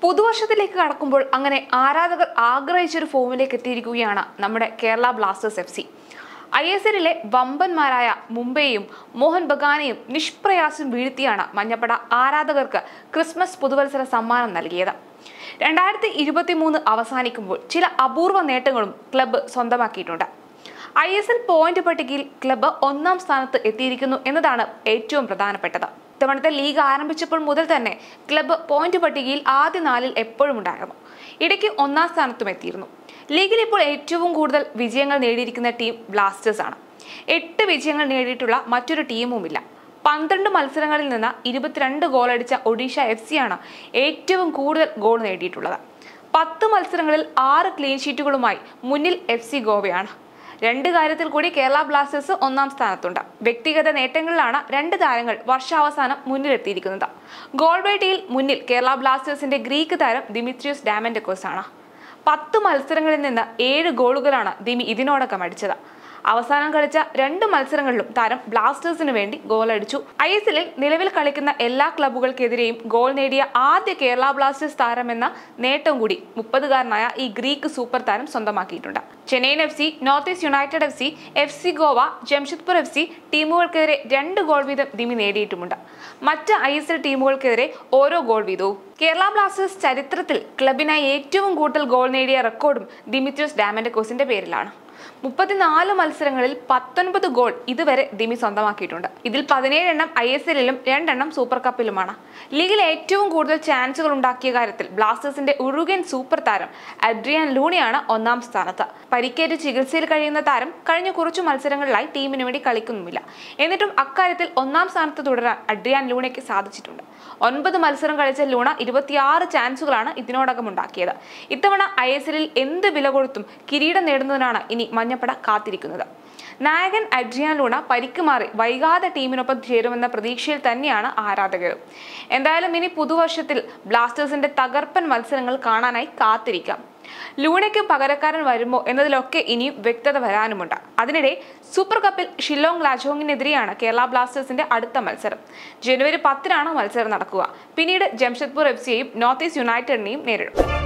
പുതുവർഷത്തിലേക്ക് കടക്കുമ്പോൾ അങ്ങനെ ആരാധകർ ആഗ്രഹിച്ചൊരു ഫോമിലേക്ക് എത്തിയിരിക്കുകയാണ് നമ്മുടെ Kerala Blasters F C I S എല്ലിലെ വമ്പന്മാരായ മുംബൈയും മോഹൻ ബഗാനെയും നിഷ്പ്രയാസം വീഴ്ത്തിയാണ് മഞ്ഞപ്പട ആരാധകർക്ക് ക്രിസ്മസ് പുതുവത്സര സമ്മാനം നൽകിയത് രണ്ടായിരത്തി ഇരുപത്തി മൂന്ന് അവസാനിക്കുമ്പോൾ ചില അപൂർവ നേട്ടങ്ങളും ക്ലബ്ബ് സ്വന്തമാക്കിയിട്ടുണ്ട് ഐ എസ് എൽ പോയിന്റ് പട്ടികയിൽ ക്ലബ്ബ് ഒന്നാം സ്ഥാനത്ത് എത്തിയിരിക്കുന്നു എന്നതാണ് ഏറ്റവും പ്രധാനപ്പെട്ടത് ഇത്തവണത്തെ ലീഗ് ആരംഭിച്ചപ്പോൾ മുതൽ തന്നെ ക്ലബ്ബ് പോയിന്റ് പട്ടികയിൽ ആദ്യ നാലിൽ എപ്പോഴും ഉണ്ടായിരുന്നു ഇടയ്ക്ക് ഒന്നാം സ്ഥാനത്തും എത്തിയിരുന്നു ലീഗിൽ ഇപ്പോൾ ഏറ്റവും കൂടുതൽ വിജയങ്ങൾ നേടിയിരിക്കുന്ന ടീം ബ്ലാസ്റ്റേഴ്സ് ആണ് എട്ട് വിജയങ്ങൾ നേടിയിട്ടുള്ള മറ്റൊരു ടീമുമില്ല പന്ത്രണ്ട് മത്സരങ്ങളിൽ നിന്ന് ഇരുപത്തിരണ്ട് ഗോൾ അടിച്ച ഒഡീഷ എഫ് സി ആണ് ഏറ്റവും കൂടുതൽ ഗോൾ നേടിയിട്ടുള്ളത് പത്ത് മത്സരങ്ങളിൽ ആറ് ക്ലീൻ ഷീറ്റുകളുമായി മുന്നിൽ എഫ് സി ഗോവയാണ് രണ്ട് കാര്യത്തിൽ കൂടി കേരള ബ്ലാസ്റ്റേഴ്സ് ഒന്നാം സ്ഥാനത്തുണ്ട് വ്യക്തിഗത നേട്ടങ്ങളിലാണ് രണ്ട് താരങ്ങൾ വർഷാവസാനം മുന്നിലെത്തിയിരിക്കുന്നത് ഗോൾ വേട്ടയിൽ മുന്നിൽ കേരള ബ്ലാസ്റ്റേഴ്സിന്റെ ഗ്രീക്ക് താരം ദിമിത്രിയോസ് ഡാമൻഡക്കോസ് ആണ് പത്ത് മത്സരങ്ങളിൽ നിന്ന് ഏഴ് ഗോളുകളാണ് ദിമി ഇതിനോടകം അടിച്ചത് അവസാനം കളിച്ച രണ്ട് മത്സരങ്ങളിലും താരം ബ്ലാസ്റ്റേഴ്സിന് വേണ്ടി ഗോൾ അടിച്ചു ഐ എസ് എല്ലിൽ നിലവിൽ കളിക്കുന്ന എല്ലാ ക്ലബ്ബുകൾക്കെതിരെയും ഗോൾ നേടിയ ആദ്യ കേരള ബ്ലാസ്റ്റേഴ്സ് താരമെന്ന നേട്ടം കൂടി മുപ്പതുകാരനായ ഈ ഗ്രീക്ക് സൂപ്പർ താരം സ്വന്തമാക്കിയിട്ടുണ്ട് Chennaiyin F C North East United F C F C Goa Jamshedpur F C ടീമുകൾക്കെതിരെ രണ്ട് ഗോൾ വീതം ദിമി നേടിയിട്ടുമുണ്ട് മറ്റ് ഐ എസ് എൽ ടീമുകൾക്കെതിരെ ഓരോ ഗോൾ വീതവും കേരള ബ്ലാസ്റ്റേഴ്സ് ചരിത്രത്തിൽ ക്ലബിനായി ഏറ്റവും കൂടുതൽ ഗോൾ നേടിയ റെക്കോർഡും ദിമിത്രിയോസ് ഡാമൻഡക്കോസിന്റെ പേരിലാണ് മുപ്പത്തിനാല് മത്സരങ്ങളിൽ പത്തൊൻപത് ഗോൾ ഇതുവരെ ദിമി സ്വന്തമാക്കിയിട്ടുണ്ട് ഇതിൽ പതിനേഴ് എണ്ണം ഐ എസ് എല്ലിലും രണ്ടെണ്ണം സൂപ്പർ കപ്പിലുമാണ് ലീഗിൽ ഏറ്റവും കൂടുതൽ ചാൻസുകൾ ഉണ്ടാക്കിയ കാര്യത്തിൽ ബ്ലാസ്റ്റേഴ്സിന്റെ ഉറുഗൻ സൂപ്പർ താരം അഡ്രിയാൻ ലൂണിയാണ് ഒന്നാം സ്ഥാനത്ത് പരിക്കേറ്റ് ചികിത്സയിൽ കഴിയുന്ന താരം കഴിഞ്ഞ കുറച്ചു മത്സരങ്ങളിലായി ടീമിന് വേണ്ടി കളിക്കുന്നുമില്ല എന്നിട്ടും അക്കാര്യത്തിൽ ഒന്നാം സ്ഥാനത്ത് തുടരാൻ അഡ്രിയാൻ ലൂണയ്ക്ക് സാധിച്ചിട്ടുണ്ട് ഒൻപത് മത്സരം കളിച്ച ലൂണ ഇരുപത്തിയാറ് ചാൻസുകളാണ് ഇതിനോടകം ഉണ്ടാക്കിയത് ഇത്തവണ ഐ എസ് എല്ലിൽ എന്ത് വില കൊടുത്തും കിരീടം നേടുന്നതിനാണ് ഇനി മഞ്ഞപ്പട കാത്തിരിക്കുന്നത് നായകൻ അഡ്രിയാൻ ലൂണ പരിക്ക് മാറി വൈകാതെ ടീമിനൊപ്പം ചേരുമെന്ന പ്രതീക്ഷയിൽ തന്നെയാണ് ആരാധകരും എന്തായാലും ഇനി പുതുവർഷത്തിൽ ബ്ലാസ്റ്റേഴ്സിന്റെ തകർപ്പൻ മത്സരങ്ങൾ കാണാനായി കാത്തിരിക്കാം ലൂണയ്ക്ക് പകരക്കാരൻ വരുമോ എന്നതിലൊക്കെ ഇനിയും വ്യക്തത വരാനുമുണ്ട് അതിനിടെ സൂപ്പർ കപ്പിൽ ഷില്ലോങ് ലാജോങ്ങിനെതിരെയാണ് കേരള ബ്ലാസ്റ്റേഴ്സിന്റെ അടുത്ത മത്സരം ജനുവരി പത്തിനാണ് മത്സരം നടക്കുക പിന്നീട് ജംഷഡ്പൂർ എഫ് സിയെയും നോർത്ത് ഈസ്റ്റ് യുണൈറ്റഡിനെയും നേരിടും